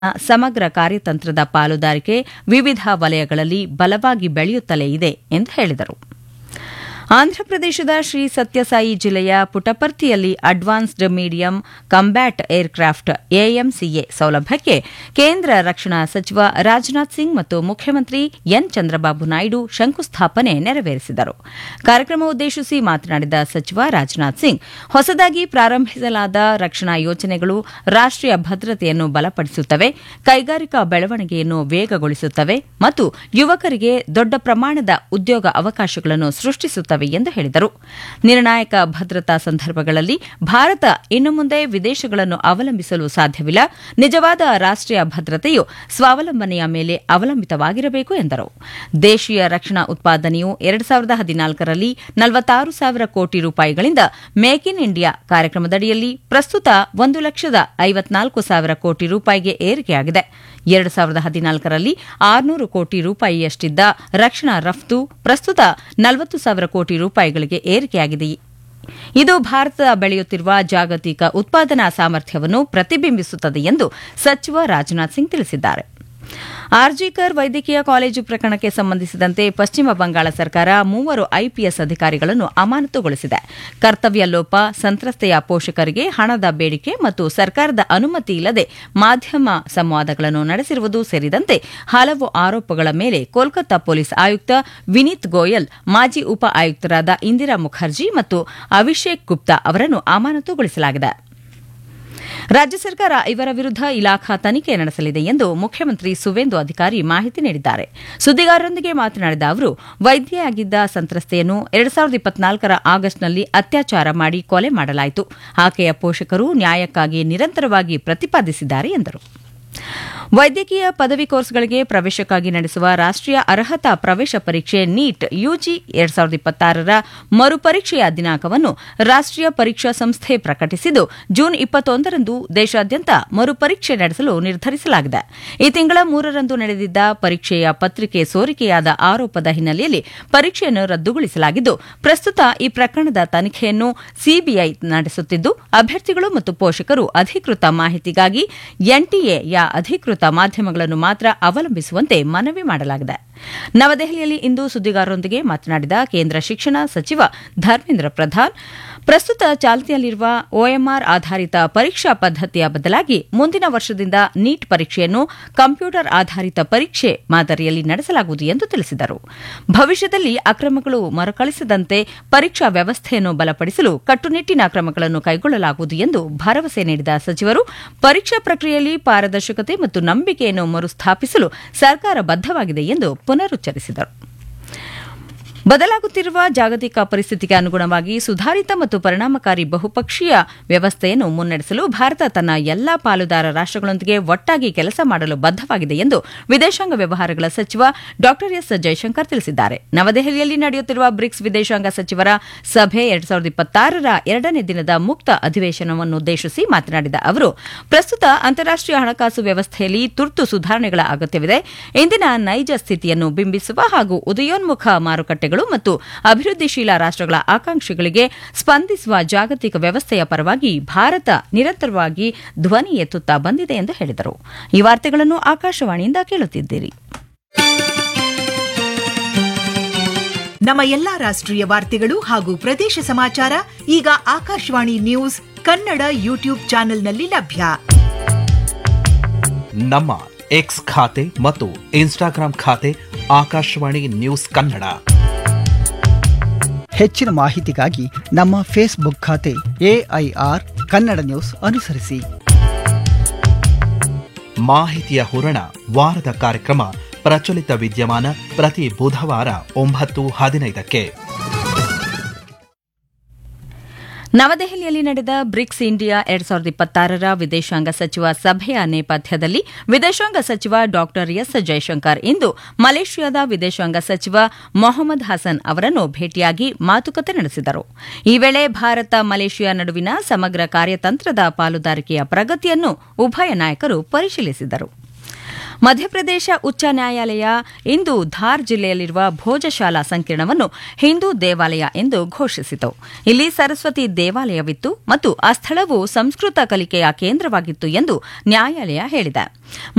ಸಮಗ್ರ ಕಾರ್ಯತಂತ್ರದ ಪಾಲುದಾರಿಕೆ ವಿವಿಧ ವಲಯಗಳಲ್ಲಿ ಬಲವಾಗಿ ಬೆಳೆಯುತ್ತಲೇ ಇದೆ ಎಂದು ಹೇಳಿದರು ಆಂಧ್ರಪ್ರದೇಶದ ಶ್ರೀ ಸತ್ಯಸಾಯಿ ಜಿಲ್ಲೆಯ ಪುಟಪರ್ತಿಯಲ್ಲಿ advanced medium combat aircraft AMCA ಸೌಲಭ್ಯಕ್ಕೆ ಕೇಂದ್ರ ರಕ್ಷಣಾ ಸಚಿವ ರಾಜನಾಥ್ ಸಿಂಗ್ ಮತ್ತು ಮುಖ್ಯಮಂತ್ರಿ ಎನ್ ಚಂದ್ರಬಾಬು ನಾಯ್ಡು ಶಂಕುಸ್ಥಾಪನೆ ನೆರವೇರಿಸಿದರು ಕಾರ್ಯಕ್ರಮ ಉದ್ದೇಶಿಸಿ ಮಾತನಾಡಿದ ಸಚಿವ ರಾಜನಾಥ್ ಸಿಂಗ್ ಹೊಸದಾಗಿ ಪ್ರಾರಂಭಿಸಲಾದ ರಕ್ಷಣಾ ಯೋಜನೆಗಳು ರಾಷ್ಟೀಯ ಭದ್ರತೆಯನ್ನು ಬಲಪಡಿಸುತ್ತವೆ ಕೈಗಾರಿಕಾ ಬೆಳವಣಿಗೆಯನ್ನು ವೇಗಗೊಳಿಸುತ್ತವೆ ಮತ್ತು ಯುವಕರಿಗೆ ದೊಡ್ಡ ಪ್ರಮಾಣದ ಉದ್ಯೋಗ ಅವಕಾಶಗಳನ್ನು ಸೃಷ್ಟಿಸುತ್ತವೆ ಎಂದು ಹೇಳಿದರು ನಿರ್ಣಾಯಕ ಭದ್ರತಾ ಸಂದರ್ಭಗಳಲ್ಲಿ ಭಾರತ ಇನ್ನು ಮುಂದೆ ವಿದೇಶಗಳನ್ನು ಅವಲಂಬಿಸಲು ಸಾಧ್ಯವಿಲ್ಲ ನಿಜವಾದ ರಾಷ್ಟೀಯ ಭದ್ರತೆಯು ಸ್ವಾವಲಂಬನೆಯ ಮೇಲೆ ಅವಲಂಬಿತವಾಗಿರಬೇಕು ಎಂದರು ದೇಶೀಯ ರಕ್ಷಣಾ ಉತ್ಪಾದನೆಯು ಎರಡು ಸಾವಿರದ ಹದಿನಾಲ್ಕರಲ್ಲಿ ನಲವತ್ತಾರು ಸಾವಿರ ಕೋಟಿ ರೂಪಾಯಿಗಳಿಂದ ಮೇಕ್ ಇನ್ ಇಂಡಿಯಾ ಕಾರ್ಯಕ್ರಮದಡಿಯಲ್ಲಿ ಪ್ರಸ್ತುತ ಒಂದು ಲಕ್ಷದ ಐವತ್ನಾಲ್ಕು ಸಾವಿರ ಕೋಟಿ ರೂಪಾಯಿಗೆ ಏರಿಕೆಯಾಗಿದೆ ಎರಡು ಸಾವಿರದ ಹದಿನಾಲ್ಕರಲ್ಲಿ ಆರುನೂರು ಕೋಟಿ ರೂಪಾಯಿಯಷ್ಟಿದ್ದ ರಕ್ಷಣಾ ರಫ್ತು ಪ್ರಸ್ತುತ ನಲವತ್ತು ಸಾವಿರ ಕೋಟಿ ರೂಪಾಯಿಗಳಿಗೆ ಏರಿಕೆಯಾಗಿದೆ ಇದು ಭಾರತ ಬೆಳೆಯುತ್ತಿರುವ ಜಾಗತಿಕ ಉತ್ಪಾದನಾ ಸಾಮರ್ಥ್ಯವನ್ನು ಪ್ರತಿಬಿಂಬಿಸುತ್ತದೆ ಎಂದು ಸಚಿವ ರಾಜನಾಥ್ ಸಿಂಗ್ ತಿಳಿಸಿದ್ದಾರೆ ಆರ್ಜಿಕರ್ ವೈದ್ಯಕೀಯ ಕಾಲೇಜು ಪ್ರಕರಣಕ್ಕೆ ಸಂಬಂಧಿಸಿದಂತೆ ಪಶ್ಚಿಮ ಬಂಗಾಳ ಸರ್ಕಾರ ಮೂವರು ಐಪಿಎಸ್ ಅಧಿಕಾರಿಗಳನ್ನು ಅಮಾನತುಗೊಳಿಸಿದೆ ಕರ್ತವ್ಯ ಲೋಪ ಸಂತ್ರಸ್ತೆಯ ಪೋಷಕರಿಗೆ ಹಣದ ಬೇಡಿಕೆ ಮತ್ತು ಸರ್ಕಾರದ ಅನುಮತಿ ಇಲ್ಲದೆ ಮಾಧ್ಯಮ ಸಂವಾದಗಳನ್ನು ನಡೆಸಿರುವುದು ಸೇರಿದಂತೆ ಹಲವು ಆರೋಪಗಳ ಮೇಲೆ ಕೋಲ್ಕತ್ತಾ ಪೊಲೀಸ್ ಆಯುಕ್ತ ವಿನೀತ್ ಗೋಯಲ್ ಮಾಜಿ ಉಪ ಆಯುಕ್ತರಾದ ಇಂದಿರಾ ಮುಖರ್ಜಿ ಮತ್ತು ಅಭಿಷೇಕ್ ಗುಪ್ತಾ ಅವರನ್ನು ಅಮಾನತುಗೊಳಿಸಲಾಗಿದೆ ರಾಜ್ಯ ಸರ್ಕಾರ ಇವರ ವಿರುದ್ಧ ಇಲಾಖಾ ತನಿಖೆ ನಡೆಸಲಿದೆ ಎಂದು ಮುಖ್ಯಮಂತ್ರಿ ಸುವೇಂದು ಅಧಿಕಾರಿ ಮಾಹಿತಿ ನೀಡಿದ್ದಾರೆ ಸುದ್ದಿಗಾರರೊಂದಿಗೆ ಮಾತನಾಡಿದ ಅವರು ವೈದ್ಯೆಯಾಗಿದ್ದ ಸಂತ್ರಸ್ತೆಯನ್ನು ಎರಡು ಸಾವಿರದ ಇಪ್ಪತ್ನಾಲ್ಕರ ಆಗಸ್ಟ್ನಲ್ಲಿ ಅತ್ಯಾಚಾರ ಮಾಡಿ ಕೊಲೆ ಮಾಡಲಾಯಿತು ಆಕೆಯ ಪೋಷಕರು ನ್ಯಾಯಕ್ಕಾಗಿ ನಿರಂತರವಾಗಿ ಪ್ರತಿಪಾದಿಸಿದ್ದಾರೆ ಎಂದರು ವೈದ್ಯಕೀಯ ಪದವಿ ಕೋರ್ಸ್ಗಳಿಗೆ ಪ್ರವೇಶಕ್ಕಾಗಿ ನಡೆಸುವ ರಾಷ್ಟೀಯ ಅರ್ಹತಾ ಪ್ರವೇಶ ಪರೀಕ್ಷೆ ನೀಟ್ ಯುಜಿ ಎರಡ್ ಸಾವಿರದ ಇಪ್ಪತ್ತಾರರ ಮರುಪರೀಕ್ಷೆಯ ದಿನಾಂಕವನ್ನು ರಾಷ್ಟೀಯ ಪರೀಕ್ಷಾ ಸಂಸ್ಥೆ ಪ್ರಕಟಿಸಿದ್ದು ಜೂನ್ ಇಪ್ಪತ್ತೊಂದರಂದು ದೇಶಾದ್ಯಂತ ಮರುಪರೀಕ್ಷೆ ನಡೆಸಲು ನಿರ್ಧರಿಸಲಾಗಿದೆ ಈ ತಿಂಗಳ ಮೂರರಂದು ನಡೆದಿದ್ದ ಪರೀಕ್ಷೆಯ ಪತ್ರಿಕೆ ಸೋರಿಕೆಯಾದ ಆರೋಪದ ಹಿನ್ನೆಲೆಯಲ್ಲಿ ಪರೀಕ್ಷೆಯನ್ನು ರದ್ದುಗೊಳಿಸಲಾಗಿದ್ದು ಪ್ರಸ್ತುತ ಈ ಪ್ರಕರಣದ ತನಿಖೆಯನ್ನು ಸಿಬಿಐ ನಡೆಸುತ್ತಿದ್ದು ಅಭ್ಯರ್ಥಿಗಳು ಮತ್ತು ಪೋಷಕರು ಅಧಿಕೃತ ಮಾಹಿತಿಗಾಗಿ ಎನ್ಟಿಎಯ ಅಧಿಕೃತ ಮಾಧ್ಯಮಗಳನ್ನು ಮಾತ್ರ ಅವಲಂಬಿಸುವಂತೆ ಮನವಿ ಮಾಡಲಾಗಿದೆ ನವದೆಹಲಿಯಲ್ಲಿ ಇಂದು ಸುದ್ದಿಗಾರರೊಂದಿಗೆ ಮಾತನಾಡಿದ ಕೇಂದ್ರ ಶಿಕ್ಷಣ ಸಚಿವ ಧರ್ಮೇಂದ್ರ ಪ್ರಧಾನ್ ಪ್ರಸ್ತುತ ಚಾಲ್ತಿಯಲ್ಲಿರುವ ಒಎಂಆರ್ ಆಧಾರಿತ ಪರೀಕ್ಷಾ ಪದ್ದತಿಯ ಬದಲಾಗಿ ಮುಂದಿನ ವರ್ಷದಿಂದ ನೀಟ್ ಪರೀಕ್ಷೆಯನ್ನು ಕಂಪ್ಯೂಟರ್ ಆಧಾರಿತ ಪರೀಕ್ಷೆ ಮಾದರಿಯಲ್ಲಿ ನಡೆಸಲಾಗುವುದು ಎಂದು ತಿಳಿಸಿದರು ಭವಿಷ್ಯದಲ್ಲಿ ಅಕ್ರಮಗಳು ಮರುಕಳಿಸದಂತೆ ಪರೀಕ್ಷಾ ವ್ಯವಸ್ಥೆಯನ್ನು ಬಲಪಡಿಸಲು ಕಟ್ಟುನಿಟ್ಟಿನ ಕ್ರಮಗಳನ್ನು ಕೈಗೊಳ್ಳಲಾಗುವುದು ಎಂದು ಭರವಸೆ ನೀಡಿದ ಸಚಿವರು ಪರೀಕ್ಷಾ ಪ್ರಕ್ರಿಯೆಯಲ್ಲಿ ಪಾರದರ್ಶಕತೆ ಮತ್ತು ನಂಬಿಕೆಯನ್ನು ಮರುಸ್ಥಾಪಿಸಲು ಸರ್ಕಾರ ಬದ್ದವಾಗಿದೆ ಎಂದು ಪುನರುಚ್ಚರಿಸಿದರು ಬದಲಾಗುತ್ತಿರುವ ಜಾಗತಿಕ ಪರಿಸ್ಥಿತಿಗೆ ಅನುಗುಣವಾಗಿ ಸುಧಾರಿತ ಮತ್ತು ಪರಿಣಾಮಕಾರಿ ಬಹುಪಕ್ಷೀಯ ವ್ಯವಸ್ಥೆಯನ್ನು ಮುನ್ನಡೆಸಲು ಭಾರತ ತನ್ನ ಎಲ್ಲಾ ಪಾಲುದಾರ ರಾಷ್ಟಗಳೊಂದಿಗೆ ಒಟ್ಟಾಗಿ ಕೆಲಸ ಮಾಡಲು ಬದ್ದವಾಗಿದೆ ಎಂದು ವಿದೇಶಾಂಗ ವ್ಯವಹಾರಗಳ ಸಚಿವ ಡಾ ಎಸ್ ಜೈಶಂಕರ್ ತಿಳಿಸಿದ್ದಾರೆ ನವದೆಹಲಿಯಲ್ಲಿ ನಡೆಯುತ್ತಿರುವ ಬ್ರಿಕ್ಸ್ ವಿದೇಶಾಂಗ ಸಚಿವರ ಸಭೆ ಎರಡ್ ಸಾವಿರದ ಇಪ್ಪತ್ತಾರರ ಎರಡನೇ ದಿನದ ಮುಕ್ತ ಅಧಿವೇಶನವನ್ನುದ್ದೇಶಿಸಿ ಮಾತನಾಡಿದ ಅವರು ಪ್ರಸ್ತುತ ಅಂತಾರಾಷ್ಟೀಯ ಹಣಕಾಸು ವ್ಯವಸ್ಥೆಯಲ್ಲಿ ತುರ್ತು ಸುಧಾರಣೆಗಳ ಅಗತ್ಯವಿದೆ ಇಂದಿನ ನೈಜ ಸ್ಥಿತಿಯನ್ನು ಬಿಂಬಿಸುವ ಹಾಗೂ ಉದಯೋನ್ಮುಖ ಮಾರುಕಟ್ಟೆ ಮತ್ತು ಅಭಿವೃದ್ಧಿಶೀಲ ರಾಷ್ಟಗಳ ಆಕಾಂಕ್ಷೆಗಳಿಗೆ ಸ್ಪಂದಿಸುವ ಜಾಗತಿಕ ವ್ಯವಸ್ಥೆಯ ಪರವಾಗಿ ಭಾರತ ನಿರಂತರವಾಗಿ ಧ್ವನಿ ಎತ್ತುತ್ತಾ ಬಂದಿದೆ ಎಂದು ಹೇಳಿದರು ಈ ವಾರ್ತೆಗಳನ್ನು ಆಕಾಶವಾಣಿಯಿಂದ ಕೇಳುತ್ತಿದ್ದೀರಿ ನಮ್ಮ ಎಲ್ಲಾ ರಾಷ್ಟ್ರೀಯ ವಾರ್ತೆಗಳು ಹಾಗೂ ಪ್ರದೇಶ ಸಮಾಚಾರ ಈಗ ಆಕಾಶವಾಣಿ ನ್ಯೂಸ್ ಕನ್ನಡ ಯೂಟ್ಯೂಬ್ ಚಾನೆಲ್ನಲ್ಲಿ ಲಭ್ಯ ನಮ್ಮ ಎಕ್ಸ್ ಖಾತೆ ಮತ್ತು ಇನ್ಸ್ಟಾಗ್ರಾಂ ಖಾತೆ ಆಕಾಶವಾಣಿ ನ್ಯೂಸ್ ಕನ್ನಡ ಹೆಚ್ಚಿನ ಮಾಹಿತಿಗಾಗಿ ನಮ್ಮ ಫೇಸ್ಬುಕ್ ಖಾತೆ ಎಐಆರ್ ಕನ್ನಡ ನ್ಯೂಸ್ ಅನುಸರಿಸಿ ಮಾಹಿತಿಯ ಹೂರಣ ವಾರದ ಕಾರ್ಯಕ್ರಮ ಪ್ರಚಲಿತ ವಿದ್ಯಮಾನ ಪ್ರತಿ ಬುಧವಾರ ಒಂಬತ್ತು ಹದಿನೈದಕ್ಕೆ ನವದೆಹಲಿಯಲ್ಲಿ ನಡೆದ ಬ್ರಿಕ್ಸ್ ಇಂಡಿಯಾ ಎರಡ್ ಸಾವಿರದ ಇಪ್ಪತ್ತಾರರ ವಿದೇಶಾಂಗ ಸಚಿವ ಸಭೆಯ ನೇಪಥ್ಯದಲ್ಲಿ ವಿದೇಶಾಂಗ ಸಚಿವ ಡಾ ಎಸ್ ಜೈಶಂಕರ್ ಇಂದು ಮಲೇಷ್ಯಾದ ವಿದೇಶಾಂಗ ಸಚಿವ ಮೊಹಮ್ಮದ್ ಹಸನ್ ಅವರನ್ನು ಭೇಟಿಯಾಗಿ ಮಾತುಕತೆ ನಡೆಸಿದರು ಈ ವೇಳೆ ಭಾರತ ಮಲೇಷ್ಯಾ ನಡುವಿನ ಸಮಗ್ರ ಕಾರ್ಯತಂತ್ರದ ಪಾಲುದಾರಿಕೆಯ ಪ್ರಗತಿಯನ್ನು ಉಭಯ ನಾಯಕರು ಪರಿಶೀಲಿಸಿದರು ಮಧ್ಯಪ್ರದೇಶ ಉಚ್ಚ ನ್ಯಾಯಾಲಯ ಇಂದು ಧಾರ್ ಜಿಲ್ಲೆಯಲ್ಲಿರುವ ಭೋಜಶಾಲಾ ಸಂಕೀರ್ಣವನ್ನು ಹಿಂದೂ ದೇವಾಲಯ ಎಂದು ಘೋಷಿಸಿತು ಇಲ್ಲಿ ಸರಸ್ವತಿ ದೇವಾಲಯವಿತ್ತು ಮತ್ತು ಆ ಸ್ಥಳವು ಸಂಸ್ಕೃತ ಕಲಿಕೆಯ ಕೇಂದ್ರವಾಗಿತ್ತು ಎಂದು ನ್ಯಾಯಾಲಯ ಹೇಳಿದೆ